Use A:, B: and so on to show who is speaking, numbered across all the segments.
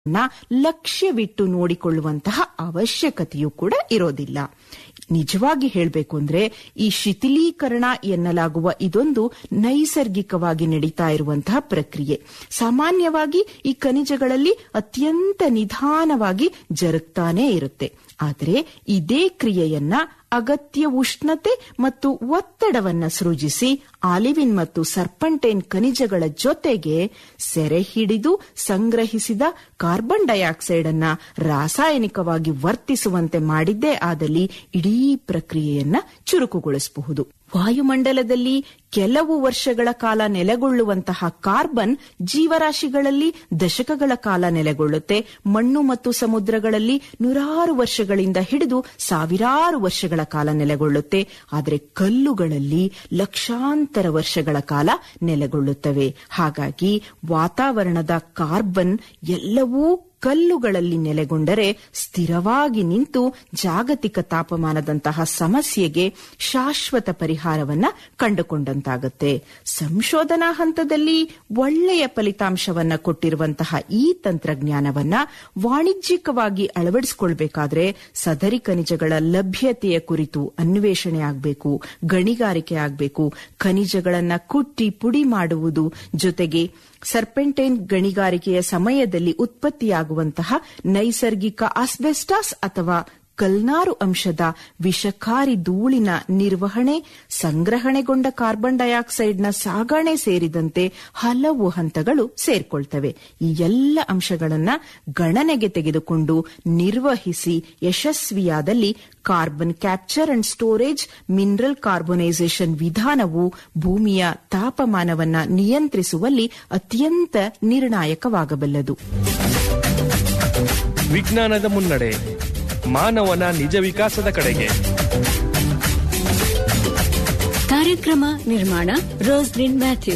A: ನ ಲಕ್ಷ್ಯವಿಟ್ಟು ನೋಡಿಕೊಳ್ಳುವಂತಹ ಅವಶ್ಯಕತೆಯೂ ಕೂಡ ಇರೋದಿಲ್ಲ ನಿಜವಾಗಿ ಹೇಳಬೇಕು ಅಂದ್ರೆ ಈ ಶಿಥಿಲೀಕರಣ ಎನ್ನಲಾಗುವ ಇದೊಂದು ನೈಸರ್ಗಿಕವಾಗಿ ನಡೀತಾ ಇರುವಂತಹ ಪ್ರಕ್ರಿಯೆ ಸಾಮಾನ್ಯವಾಗಿ ಈ ಖನಿಜಗಳಲ್ಲಿ ಅತ್ಯಂತ ನಿಧಾನವಾಗಿ ಜರುಗ್ತಾನೇ ಇರುತ್ತೆ ಆದರೆ ಇದೇ ಕ್ರಿಯೆಯನ್ನ ಅಗತ್ಯ ಉಷ್ಣತೆ ಮತ್ತು ಒತ್ತಡವನ್ನ ಸೃಜಿಸಿ ಆಲಿವಿನ್ ಮತ್ತು ಸರ್ಪಂಟೇನ್ ಖನಿಜಗಳ ಜೊತೆಗೆ ಸೆರೆ ಹಿಡಿದು ಸಂಗ್ರಹಿಸಿದ ಕಾರ್ಬನ್ ಡೈಆಕ್ಸೈಡ್ ಅನ್ನ ರಾಸಾಯನಿಕವಾಗಿ ವರ್ತಿಸುವಂತೆ ಮಾಡಿದ್ದೇ ಆದಲ್ಲಿ ಇಡೀ ಪ್ರಕ್ರಿಯೆಯನ್ನ ಚುರುಕುಗೊಳಿಸಬಹುದು ವಾಯುಮಂಡಲದಲ್ಲಿ ಕೆಲವು ವರ್ಷಗಳ ಕಾಲ ನೆಲೆಗೊಳ್ಳುವಂತಹ ಕಾರ್ಬನ್ ಜೀವರಾಶಿಗಳಲ್ಲಿ ದಶಕಗಳ ಕಾಲ ನೆಲೆಗೊಳ್ಳುತ್ತೆ ಮಣ್ಣು ಮತ್ತು ಸಮುದ್ರಗಳಲ್ಲಿ ನೂರಾರು ವರ್ಷಗಳಿಂದ ಹಿಡಿದು ಸಾವಿರಾರು ವರ್ಷಗಳ ಕಾಲ ನೆಲೆಗೊಳ್ಳುತ್ತೆ ಆದರೆ ಕಲ್ಲುಗಳಲ್ಲಿ ಲಕ್ಷಾಂತರ ವರ್ಷಗಳ ಕಾಲ ನೆಲೆಗೊಳ್ಳುತ್ತವೆ ಹಾಗಾಗಿ ವಾತಾವರಣದ ಕಾರ್ಬನ್ ಎಲ್ಲವೂ ಕಲ್ಲುಗಳಲ್ಲಿ ನೆಲೆಗೊಂಡರೆ ಸ್ಥಿರವಾಗಿ ನಿಂತು ಜಾಗತಿಕ ತಾಪಮಾನದಂತಹ ಸಮಸ್ಯೆಗೆ ಶಾಶ್ವತ ಪರಿಹಾರವನ್ನ ಕಂಡುಕೊಂಡಂತಾಗುತ್ತೆ ಸಂಶೋಧನಾ ಹಂತದಲ್ಲಿ ಒಳ್ಳೆಯ ಫಲಿತಾಂಶವನ್ನ ಕೊಟ್ಟಿರುವಂತಹ ಈ ತಂತ್ರಜ್ಞಾನವನ್ನ ವಾಣಿಜ್ಯಿಕವಾಗಿ ಅಳವಡಿಸಿಕೊಳ್ಬೇಕಾದ್ರೆ ಸದರಿ ಖನಿಜಗಳ ಲಭ್ಯತೆಯ ಕುರಿತು ಅನ್ವೇಷಣೆ ಆಗಬೇಕು ಗಣಿಗಾರಿಕೆ ಆಗಬೇಕು ಖನಿಜಗಳನ್ನ ಕುಟ್ಟಿ ಪುಡಿ ಮಾಡುವುದು ಜೊತೆಗೆ ಸರ್ಪೆಂಟೈನ್ ಗಣಿಗಾರಿಕೆಯ ಸಮಯದಲ್ಲಿ ಉತ್ಪತ್ತಿಯಾಗುವಂತಹ ನೈಸರ್ಗಿಕ ಆಸ್ಬೆಸ್ಟಾಸ್ ಅಥವಾ ಕಲ್ನಾರು ಅಂಶದ ವಿಷಕಾರಿ ಧೂಳಿನ ನಿರ್ವಹಣೆ ಸಂಗ್ರಹಣೆಗೊಂಡ ಕಾರ್ಬನ್ ಡೈಆಕ್ಸೈಡ್ನ ಸಾಗಣೆ ಸೇರಿದಂತೆ ಹಲವು ಹಂತಗಳು ಸೇರ್ಕೊಳ್ತವೆ ಈ ಎಲ್ಲ ಅಂಶಗಳನ್ನ ಗಣನೆಗೆ ತೆಗೆದುಕೊಂಡು ನಿರ್ವಹಿಸಿ ಯಶಸ್ವಿಯಾದಲ್ಲಿ carbon capture and storage mineral carbonisation ವಿಧಾನವು ಭೂಮಿಯ ತಾಪಮಾನವನ್ನ ನಿಯಂತ್ರಿಸುವಲ್ಲಿ ಅತ್ಯಂತ ನಿರ್ಣಾಯಕವಾಗಬಲ್ಲದು
B: ವಿಜ್ಞಾನದ ಮುನ್ನಡೆ ಮಾನವನ ನಿಜ ವಿಕಾಸದ ಕಡೆಗೆ
C: ಕಾರ್ಯಕ್ರಮ ನಿರ್ಮಾಣ ರೋಸ್ಲಿನ್ ಮ್ಯಾಥ್ಯೂ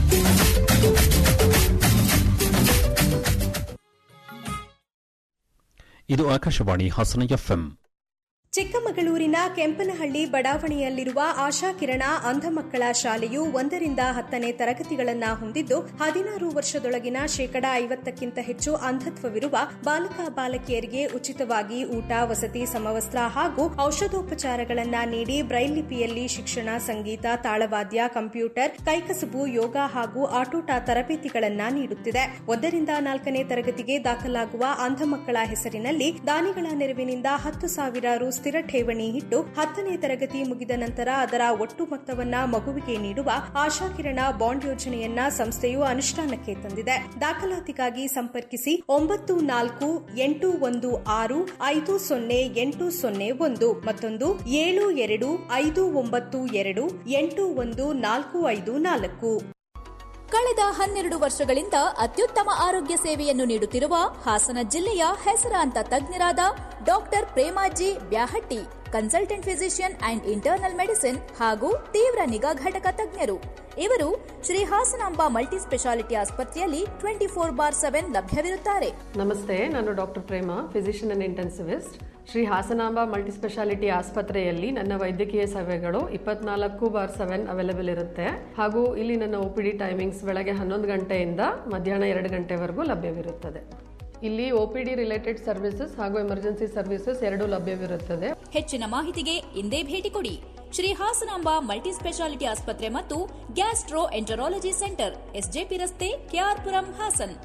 D: ಇದು ಆಕಾಶವಾಣಿ ಹಾಸನ ಎಫ್ಎಂ
E: ಚಿಕ್ಕಮಗಳೂರಿನ ಕೆಂಪನಹಳ್ಳಿ ಬಡಾವಣೆಯಲ್ಲಿರುವ ಆಶಾಕಿರಣ ಅಂಧ ಮಕ್ಕಳ ಶಾಲೆಯು ಒಂದರಿಂದ ಹತ್ತನೇ ತರಗತಿಗಳನ್ನು ಹೊಂದಿದ್ದು ಹದಿನಾರು ವರ್ಷದೊಳಗಿನ ಶೇಕಡಾ ಐವತ್ತಕ್ಕಿಂತ ಹೆಚ್ಚು ಅಂಧತ್ವವಿರುವ ಬಾಲಕ ಬಾಲಕಿಯರಿಗೆ ಉಚಿತವಾಗಿ ಊಟ ವಸತಿ ಸಮವಸ್ತ್ರ ಹಾಗೂ ಔಷಧೋಪಚಾರಗಳನ್ನು ನೀಡಿ ಬ್ರೈಲ್ ಲಿಪಿಯಲ್ಲಿ ಶಿಕ್ಷಣ ಸಂಗೀತ ತಾಳವಾದ್ಯ ಕಂಪ್ಯೂಟರ್ ಕೈಕಸಬು ಯೋಗ ಹಾಗೂ ಆಟೋಟ ತರಬೇತಿಗಳನ್ನು ನೀಡುತ್ತಿದೆ ಒಂದರಿಂದ ನಾಲ್ಕನೇ ತರಗತಿಗೆ ದಾಖಲಾಗುವ ಅಂಧ ಮಕ್ಕಳ ಹೆಸರಿನಲ್ಲಿ ದಾನಿಗಳ ನೆರವಿನಿಂದ ಹತ್ತು ಸಾವಿರ ರು ಸ್ಥಿರ ಠೇವಣಿ ಇಟ್ಟು ಹತ್ತನೇ ತರಗತಿ ಮುಗಿದ ನಂತರ ಅದರ ಒಟ್ಟು ಮೊತ್ತವನ್ನ ಮಗುವಿಗೆ ನೀಡುವ ಆಶಾಕಿರಣ ಬಾಂಡ್ ಯೋಜನೆಯನ್ನ ಸಂಸ್ಥೆಯು ಅನುಷ್ಠಾನಕ್ಕೆ ತಂದಿದೆ ದಾಖಲಾತಿಗಾಗಿ ಸಂಪರ್ಕಿಸಿ ಒಂಬತ್ತು ನಾಲ್ಕು ಎಂಟು ಒಂದು ಆರು ಐದು ಸೊನ್ನೆ ಎಂಟು ಸೊನ್ನೆ ಒಂದು ಮತ್ತೊಂದು ಏಳು ಎರಡು ಐದು ಒಂಬತ್ತು ಎರಡು ಎಂಟು ಒಂದು ನಾಲ್ಕು ಐದು ನಾಲ್ಕು
F: ಕಳೆದ ಹನ್ನೆರಡು ವರ್ಷಗಳಿಂದ ಅತ್ಯುತ್ತಮ ಆರೋಗ್ಯ ಸೇವೆಯನ್ನು ನೀಡುತ್ತಿರುವ ಹಾಸನ ಜಿಲ್ಲೆಯ ಹೆಸರಾಂತ ತಜ್ಞರಾದ doctor Premaji Byahatti consultant physician and internal medicine ಹಾಗೂ ತೀವ್ರ ನಿಗಾ ಘಟಕ ತಜ್ಞರು ಇವರು ಶ್ರೀ ಹಾಸನಾಂಬ ಮಲ್ಟಿ ಸ್ಪೆಷಾಲಿಟಿ ಆಸ್ಪತ್ರೆಯಲ್ಲಿ ಟ್ವೆಂಟಿ ಫೋರ್ ಬಾರ್ ಸೆವೆನ್ ಲಭ್ಯವಿರುತ್ತಾರೆ
G: ನಮಸ್ತೆ ನಾನು doctor Prema physician and intensivist Shri Hasanamba multi speciality ಆಸ್ಪತ್ರೆಯಲ್ಲಿ ನನ್ನ ವೈದ್ಯಕೀಯ ಸೇವೆಗಳು ಇಪ್ಪತ್ನಾಲ್ಕು ಬಾರ್ ಸೆವೆನ್ ಅವೈಲೇಬಲ್ ಇರುತ್ತೆ ಹಾಗೂ ಇಲ್ಲಿ ನನ್ನ ಒ ಪಿ ಡಿ ಟೈಮಿಂಗ್ಸ್ ಬೆಳಗ್ಗೆ ಹನ್ನೊಂದು ಗಂಟೆಯಿಂದ ಮಧ್ಯಾಹ್ನ ಎರಡು ಗಂಟೆವರೆಗೂ ಲಭ್ಯವಿರುತ್ತದೆ ಇಲ್ಲಿ O P D related services ಹಾಗೂ ಎಮರ್ಜೆನ್ಸಿ ಸರ್ವಿಸಸ್ ಎರಡೂ ಲಭ್ಯವಿರುತ್ತದೆ
F: ಹೆಚ್ಚಿನ ಮಾಹಿತಿಗೆ ಇಂದೇ ಭೇಟಿ ಕೊಡಿ ಶ್ರೀ ಹಾಸನಾಂಬ ಮಲ್ಟಿ ಸ್ಪೆಷಾಲಿಟಿ ಆಸ್ಪತ್ರೆ ಮತ್ತು ಗ್ಯಾಸ್ಟ್ರೋ ಎಂಟರಾಲಜಿ ಸೆಂಟರ್ ಎಸ್ಜೆಪಿ ರಸ್ತೆ ಕೆಆರ್ಪುರಂ ಹಾಸನ್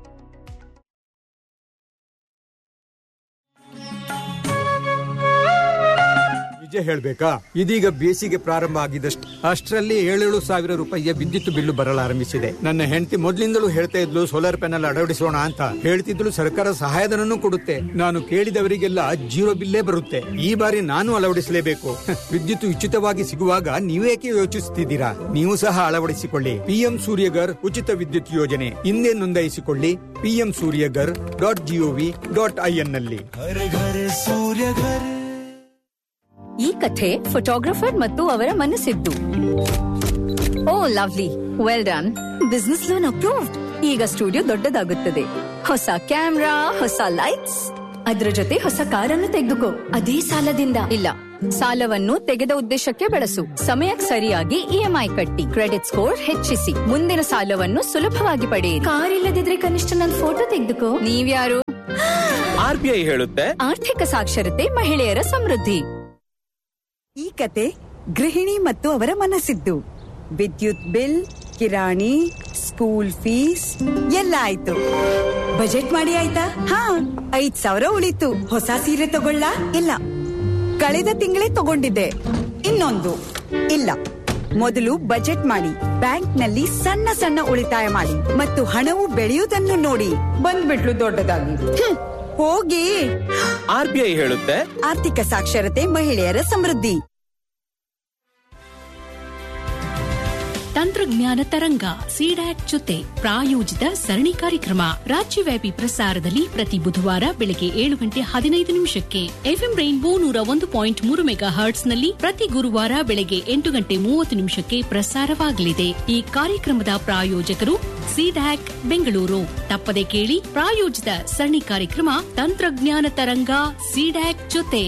H: ನಿಜ ಹೇಳ್ಬೇಕಾ ಇದೀಗ ಬೇಸಿಗೆ ಪ್ರಾರಂಭ ಆಗಿದಷ್ಟು ಅಷ್ಟರಲ್ಲಿ ಏಳೇಳು ಸಾವಿರ ರೂಪಾಯಿಯ ವಿದ್ಯುತ್ ಬಿಲ್ಲು ಬರಲಾರಂಭಿಸಿದೆ ನನ್ನ ಹೆಂಡತಿ ಮೊದ್ಲಿಂದಲೂ ಹೇಳ್ತಾ ಇದ್ಲು ಸೋಲಾರ್ ಪ್ಯಾನಲ್ ಅಳವಡಿಸೋಣ ಅಂತ ಹೇಳ್ತಿದ್ಲು ಸರ್ಕಾರ ಸಹಾಯಧನನ್ನು ಕೊಡುತ್ತೆ ನಾನು ಕೇಳಿದವರಿಗೆಲ್ಲ ಜೀರೋ ಬಿಲ್ಲೇ ಬರುತ್ತೆ ಈ ಬಾರಿ ನಾನು ಅಳವಡಿಸಲೇಬೇಕು ವಿದ್ಯುತ್ ಉಚಿತವಾಗಿ ಸಿಗುವಾಗ ನೀವೇಕೆ ಯೋಚಿಸುತ್ತಿದ್ದೀರಾ ನೀವು ಸಹ ಅಳವಡಿಸಿಕೊಳ್ಳಿ ಪಿಎಂ ಸೂರ್ಯಗರ್ ಉಚಿತ ವಿದ್ಯುತ್ ಯೋಜನೆ ಹಿಂದೆ ನೋಂದಾಯಿಸಿಕೊಳ್ಳಿ PM Suryaghar dot GOV dot IN ನಲ್ಲಿ
C: ಈ ಕಥೆ ಫೋಟೋಗ್ರಫರ್ ಮತ್ತು ಅವರ ಮನಸ್ಸಿದ್ದು oh lovely well done business loan approved ಈಗ ಸ್ಟುಡಿಯೋ ದೊಡ್ಡದಾಗುತ್ತದೆ ಹೊಸ ಕ್ಯಾಮ್ರಾ ಹೊಸ ಲೈಟ್ಸ್ ಅದ್ರ ಜೊತೆ ಹೊಸ ಕಾರನ್ನು ತೆಗೆದುಕೋ ಅದೇ ಸಾಲದಿಂದ ಇಲ್ಲ ಸಾಲವನ್ನು ತೆಗೆದ ಉದ್ದೇಶಕ್ಕೆ ಬಳಸು ಸಮಯಕ್ಕೆ ಸರಿಯಾಗಿ ಇಎಂಐ ಕಟ್ಟಿ ಕ್ರೆಡಿಟ್ ಸ್ಕೋರ್ ಹೆಚ್ಚಿಸಿ ಮುಂದಿನ ಸಾಲವನ್ನು ಸುಲಭವಾಗಿ ಪಡೆಯಿರಿ
F: ಕಾರ್ ಇಲ್ಲದಿದ್ರೆ ಕನಿಷ್ಠ ನನ್ನ ಫೋಟೋ ತೆಗೆದುಕೋ
C: ನೀವ್ಯಾರು
B: ಆರ್ ಬಿ ಐ ಹೇಳುತ್ತೆ
C: ಆರ್ಥಿಕ ಸಾಕ್ಷರತೆ ಮಹಿಳೆಯರ ಸಮೃದ್ಧಿ
I: ಈ ಕತೆ ಗೃಹಿಣಿ ಮತ್ತು ಅವರ ಮನಸ್ಸಿದ್ದು ವಿದ್ಯುತ್ ಬಿಲ್ ಕಿರಾಣಿ ಸ್ಕೂಲ್ ಫೀಸ್ ಎಲ್ಲ ಆಯ್ತು ಬಜೆಟ್ ಮಾಡಿ ಆಯ್ತಾ ಹಾ ಐದ್ ಸಾವಿರ ಉಳಿತು ಹೊಸ ಸೀರೆ ತಗೊಳ್ಳ ಇಲ್ಲ ಕಳೆದ ತಿಂಗಳೇ ತಗೊಂಡಿದ್ದೆ ಇನ್ನೊಂದು ಇಲ್ಲ ಮೊದಲು ಬಜೆಟ್ ಮಾಡಿ ಬ್ಯಾಂಕ್ನಲ್ಲಿ ಸಣ್ಣ ಸಣ್ಣ ಉಳಿತಾಯ ಮಾಡಿ ಮತ್ತು ಹಣವು ಬೆಳೆಯುವುದನ್ನು ನೋಡಿ ಬಂದ್ಬಿಟ್ಲು ದೊಡ್ಡದಾಗಿ ಹ್ಮ್, ಹೋಗಿ
B: ಆರ್ ಬಿ ಐ ಹೇಳುತ್ತೆ
I: ಆರ್ಥಿಕ ಸಾಕ್ಷರತೆ ಮಹಿಳೆಯರ ಸಮೃದ್ಧಿ
J: ತಂತ್ರಜ್ಞಾನ ತರಂಗ ಸಿಡ್ಯಾಕ್ ಜೊತೆ ಪ್ರಾಯೋಜಿತ ಸರಣಿ ಕಾರ್ಯಕ್ರಮ ರಾಜ್ಯವ್ಯಾಪಿ ಪ್ರಸಾರದಲ್ಲಿ ಪ್ರತಿ ಬುಧವಾರ ಬೆಳಗ್ಗೆ ಏಳು ಗಂಟೆ ಹದಿನೈದು ನಿಮಿಷಕ್ಕೆ ಎಫ್ಎಂ ರೈನ್ಬೋ ನೂರ ಒಂದು ಪಾಯಿಂಟ್ ಮೂರು ಮೆಗಾ ಹರ್ಟ್ಸ್ನಲ್ಲಿ ಪ್ರತಿ ಗುರುವಾರ ಬೆಳಗ್ಗೆ ಎಂಟು ಗಂಟೆ ಮೂವತ್ತು ನಿಮಿಷಕ್ಕೆ ಪ್ರಸಾರವಾಗಲಿದೆ ಈ ಕಾರ್ಯಕ್ರಮದ ಪ್ರಾಯೋಜಕರು ಸಿಡ್ಯಾಕ್ ಬೆಂಗಳೂರು ತಪ್ಪದೆ ಕೇಳಿ ಪ್ರಾಯೋಜಿತ ಸರಣಿ ಕಾರ್ಯಕ್ರಮ ತಂತ್ರಜ್ಞಾನ ತರಂಗ ಸಿಡ್ಯಾಕ್ ಜೊತೆ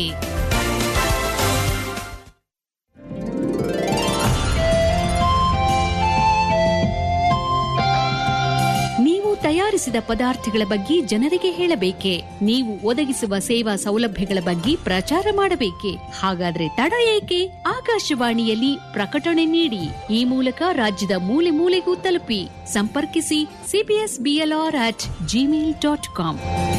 J: ನೀವು ತಯಾರಿಸಿದ ಪದಾರ್ಥಗಳ ಬಗ್ಗೆ ಜನರಿಗೆ ಹೇಳಬೇಕೆ ನೀವು ಒದಗಿಸುವ ಸೇವಾ ಸೌಲಭ್ಯಗಳ ಬಗ್ಗೆ ಪ್ರಚಾರ ಮಾಡಬೇಕೆ ಹಾಗಾದ್ರೆ ತಡ ಏಕೆ ಆಕಾಶವಾಣಿಯಲ್ಲಿ ಪ್ರಕಟಣೆ ನೀಡಿ ಈ ಮೂಲಕ ರಾಜ್ಯದ ಮೂಲೆ ಮೂಲೆಗೂ ತಲುಪಿ ಸಂಪರ್ಕಿಸಿ CBS BLR at Gmail dot com